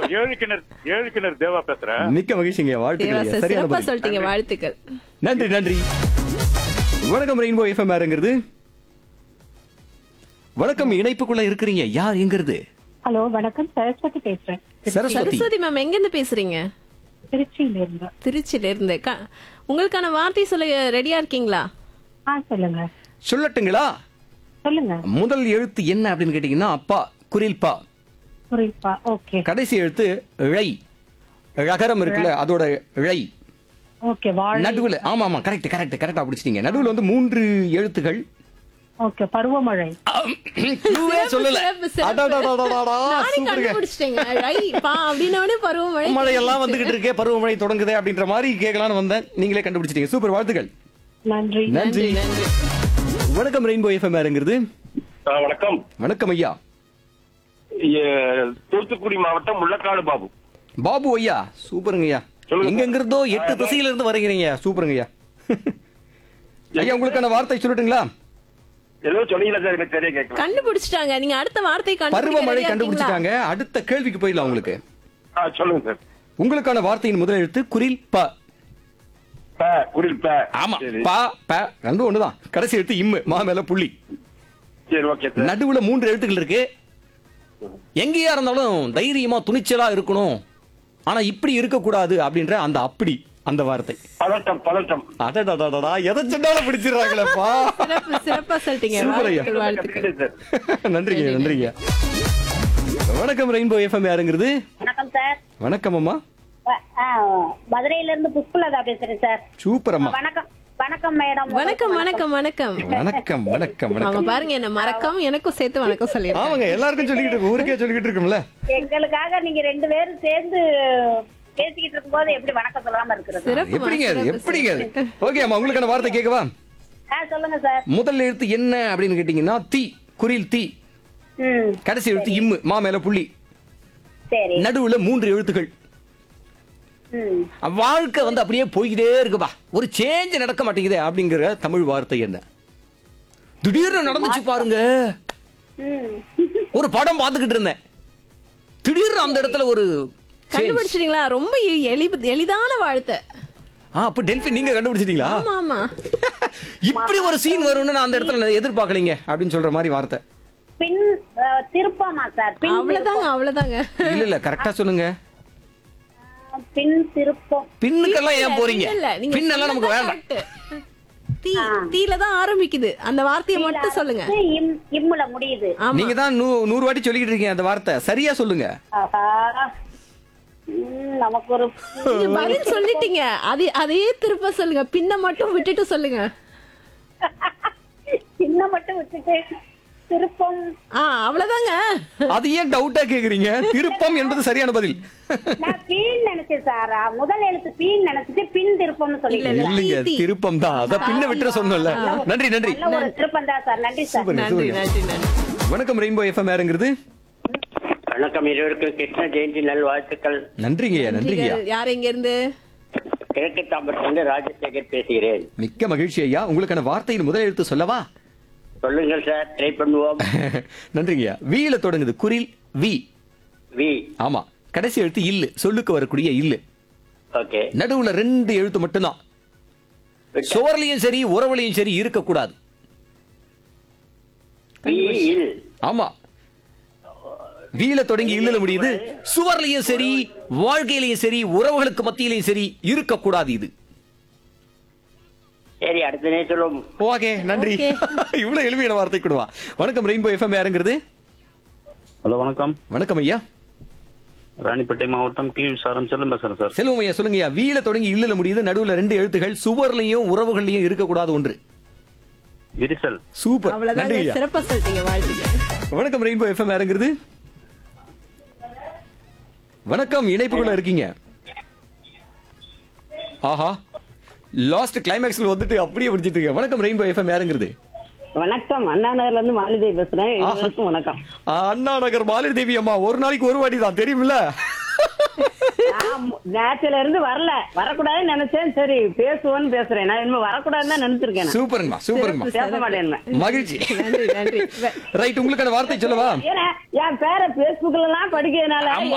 ஏழு கிணறு ஏழு கிணறு தேவா பேசுறேன் மிக்க மகிழ்ச்சிங்க தேவா வாழ்த்துக்கள் சார் சரியான சிறப்பா பதில் சொல்லிட்டீங்க வாழ்த்துக்கள் நன்றி நன்றி வணக்கம் ரெயின்போ எஃப்எம் யாருங்கிறது வணக்கம் இணைப்புக்குள்ள இருக்கிறீங்க யார் எங்கிறது ஹலோ வணக்கம் சரஸ்வதி பேசுறேன் சரஸ்வதி சரஸ்வதி மேம் எங்க இருந்து பேசுறீங்க திருச்சியில இருந்து திருச்சியில இருந்து க- உங்களுக்கான வார்த்தை சொல்ல ரெடியா இருக்கீங்களா ஆ சொல்லுங்க சொல்லட்டுங்களா சொல்லுங்க முதல் எழுத்து என்ன அப்படின்னு கேட்டீங்கன்னா அப்பா குரில்பா குறிப்பா ஓகே கடைசி எழுத்து ழை ழகரம் இருக்குல்ல அதோட ழை ஓகே வாழை நடுவுல ஆமா ஆமா கரெக்ட் கரெக்ட் கரெக்டா பிடிச்சிட்டீங்க நடுவுல வந்து மூன்று எழுத்துகள் ஓகே பருவமழை clue-வே சொல்லல சிறப்பு, சிறப்பு. அடடடடடடா, நானே சூப்பருங்க. கண்டுபிடிச்சிட்டேங்க ரைட் பா அப்படின்னே பருவமழை மழை எல்லாம் வந்துகிட்டு இருக்கே பருவமழை தொடங்குதே அப்படின்ற மாதிரி கேட்கலாம்னு வந்தேன் நீங்களே கண்டுபிடிச்சிட்டீங்க சூப்பர் வாழ்த்துக்கள் நன்றி நன்றி வணக்கம் ரெயின்போ எஃப்எம் யாருங்கிறது ஆ, வணக்கம் வணக்கம் ஐயா ஏ- தூத்துக்குடி மாவட்டம் முள்ளக்காடு பாபு பாபு ஐயா சூப்பருங்க ஐயா சொல்லுங்க. எங்க இருந்தோ எட்டு திசையில இருந்து வரீங்க சூப்பருங்க ஐயா ஐயா உங்களுக்கான வார்த்தை சொல்லட்டுங்களா ஏதோ சொன்னீங்களா சார் எனக்கு சரியா கேட்கல கண்டுபிடிச்சிட்டாங்க நீங்க அடுத்த வார்த்தை பருவமழை கண்டுபிடிச்சிட்டாங்க கண்டுபிடிச்சிட்டாங்க அடுத்த கேள்விக்கு போயிடலாம் உங்களுக்கு ஆ, சொல்லுங்க சார் உங்களுக்கான வார்த்தையின் முதல் எழுத்து குரில் ப ப குடில் ப ஆமா சரி ப ப ரெண்டும் ஒண்ணுதான் கடைசி எழுத்து இம்மு மா மேல புள்ளி சரி ஓகே சார் நடுவுல மூன்று எழுத்துக்கள் இருக்கு எங்கேயா இருந்தாலும் தைரியமா துணிச்சலா இருக்கணும் ஆனா இப்படி இருக்கக்கூடாது அப்படின்ற அந்த அப்படி அந்த வார்த்தை பதட்டம் பதட்டம் அடடடடடா எதை சொன்னாலும் பிடிச்சிடுறாங்களேப்பா சிறப்பு சிறப்பா சொல்லிட்டீங்க சூப்பர் ஐயா. வாழ்த்துக்கள் வாழ்த்துக்கள் சார் நன்றிங்க நன்றிங்க வணக்கம் ரெயின்போ எஃப்எம் யாருங்கிறது வணக்கம் சார் வணக்கம் அம்மா வ- ஆ, மதுரையில இருந்து புஷ்பலதா பேசுறேன் சார் சூப்பர் அம்மா வணக்கம் வணக்கம் மேடம் வணக்கம் வணக்கம் வணக்கம் வணக்கம் வணக்கம் அவங்க வணக்கம் பாருங்க என்ன மறக்காம எனக்கும் சேர்த்து வணக்கம் சொல்லிருக்காங்க ஆமாங்க எல்லாருக்கும் சொல்லிக்கிட்டு இருக்கோம் ஊருக்கே சொல்லிக்கிட்டு இருக்கோம்ல எங்களுக்காக நீங்க ரெண்டு பேரும் சேர்ந்து பேசிக்கிட்டு இருக்கும்போது எப்படி வணக்கம் சொல்லாம இருக்கிறது சிறப்பு எப்படிங்க அது சிறப்பு, எப்படிங்க அது சிறப்பு. ஓகே அம்மா உங்களுக்கான வார்த்தை கேட்கவா ஆ சொல்லுங்க சார் முதல் எழுத்து என்ன அப்படின்னு கேட்டீங்கன்னா தீ குரில் தீ ம் கடைசி எழுத்து இம்மு மா மேல புள்ளி சரி நடுவுல மூன்று எழுத்துக்கள் ம் வாழ்க்கை வந்து அப்படியே போய்கிட்டே இருக்குப்பா ஒரு சேஞ்ச் நடக்க மாட்டேங்குதே அப்படிங்கிற தமிழ் வார்த்தை என்ன திடீர்னு நடந்துச்சு பாருங்க ம் ஒரு படம் பார்த்துக்கிட்டு இருந்தேன் திடீர்னு அந்த இடத்துல ஒரு change. கண்டுபிடிச்சிட்டீங்களா ரொம்ப எளி எளிதான வாழ்த்தை ஆ அப்ப டெல்பி நீங்க கண்டுபிடிச்சிட்டீங்களா ஆமா ஆமா இப்படி ஒரு சீன் வரும்னு நான் அந்த இடத்துல எதிர்பார்க்கலீங்க அப்படின்னு சொல்ற மாதிரி வார்த்தை பின் ஆ, திருப்பமா சார் பின் அவ்வளவுதாங்க அவ்வளவுதாங்க இல்ல இல்ல கரெக்டா சொல்லுங்க திருப்பம். பின் திருப்பம் பின்னுக்கெல்லாம் ஏன் போறீங்க இல்ல, நீங்க பின்னெல்லாம் நமக்கு சொன்னது வேண்டாம் correct. தீ தீல தான் ஆரம்பிக்குது அந்த வார்த்தையை மட்டும் சொல்லுங்க இம் இம்முல முடியுது ஆமா நீங்க தான் நூ- நூறு வாட்டி சொல்லிக்கிட்டு இருக்கீங்க அந்த வார்த்தை சரியா சொல்லுங்க ஆஹா ம், நமக்கு ஒரு நீங்க பதில் சொல்லிட்டீங்க அது அதையே திருப்ப சொல்லுங்க பின்ன மட்டும் விட்டுட்டு சொல்லுங்க சின்ன மட்டும் விட்டுட்டு திருப்பம் ஆ அவ்வளவுதாங்க அது ஏன் டவுட்டா கேக்குறீங்க திருப்பம் என்பது சரியான பதில் நான் பீன் நினைச்சேன் சார் முதல் எழுத்து பீன் நினைச்சிட்டு பின் திருப்பம்னு சொல்லிட்டேன் இல்லைங்க தீ. திருப்பம் தான் அத பின்ன விட்டுற சொன்னல நன்றி நன்றி நல்ல ஒரு திருப்பம் தான் சார் நன்றி சார் சூப்பர் நன்றி சூப்பர் நன்றி நன்றி வணக்கம் ரெயின்போ எஃப்எம் யாருங்கிறது வணக்கம் இருவருக்கும் கிருஷ்ண ஜெயந்தி நல்வாழ்த்துக்கள் நன்றிங்கய்யா நன்றிங்கய்யா நன்றிகள். யார் எங்க இருந்து கிழக்கு தாம்பரத்திலிருந்து ராஜசேகர் பேசுகிறேன் மிக்க மகிழ்ச்சி ஐயா உங்களுக்கான வார்த்தையின் முதல் எழுத்து சொல்லவா சொல்லுங்கள் சார் ட்ரை பண்ணுவோம் நன்றிங்கய்யா வீல தொடங்குது குரில் வி வி ஆமா கடைசி எழுத்து இல்லு சொல்லுக்கு வரக்கூடிய இல்லு ஓகே நடுவுல ரெண்டு எழுத்து மட்டும்தான் சுவர்லயும் சரி உறவுலையும் சரி இருக்கக்கூடாது வி இல் ஆமா வீல தொடங்கி இல்லல முடியுது சுவர்லயும் சரி வாழ்க்கையிலயும் சரி உறவுகளுக்கு மத்தியிலையும் சரி இருக்கக்கூடாது இது சரி அடுத்த நே சொல்லுவோம் ஓகே நன்றி இவ்வளவு எளிமையான வார்த்தை கொடுவா வணக்கம் ரெயின்போ எஃப்எம் யாருங்கிறது ஹலோ வணக்கம் வணக்கம் ஐயா ராணிப்பேட்டை மாவட்டம் கி விசாரம் செல்லும் பேசுறேன் சார் செல்வம் ஐயா சொல்லுங்க ஐயா வீல தொடங்கி இல்லல முடியுது நடுவுல ரெண்டு எழுத்துகள் சுவர்லயும் உறவுகள்லயும் இருக்கக்கூடாது ஒன்று விரிசல் சூப்பர் நன்றி அவ்வளவுதாங்க ஐயா சிறப்பா சொல்லிட்டீங்க வாழ்த்துக்கள் வணக்கம் ரெயின்போ எஃப்எம் யாருங்கிறது வணக்கம் இணைப்புக்குள்ள இருக்கீங்க ஆஹா லாஸ்ட் கிளைமேக்ஸ்ல வந்துட்டு அப்படியே பிடிச்சிட்டு இருக்கேன் வணக்கம் ரெயின்போ எஃப்எம் யாருங்கிறது வணக்கம் அண்ணா நகர்ல இருந்து மாலிதேவி பேசுறேன் எல்லாருக்கும் வணக்கம் ஆ, அண்ணா நகர் மாலினி தேவி அம்மா ஒரு நாளைக்கு ஒரு வாட்டி தான் தெரியுமில்ல நான் நேரத்துல இருந்து வரல வரக்கூடாதுன்னு நினைச்சேன் சரி பேசுவோன்னு பேசுறேன் நான் இனிமே வரக்கூடாதுன்னு தான் நினைச்சிருக்கேன் நான். சூப்பருங்கம்மா சூப்பருங்கம்மா பேச மாட்டேன் மகிழ்ச்சி நன்றி நன்றி ரைட் உங்களுக்கான வார்த்தை சொல்லவா ஏன்னா என் பேரை பேஸ்புக்ல எல்லாம் படிக்கிறதுனால ஆமா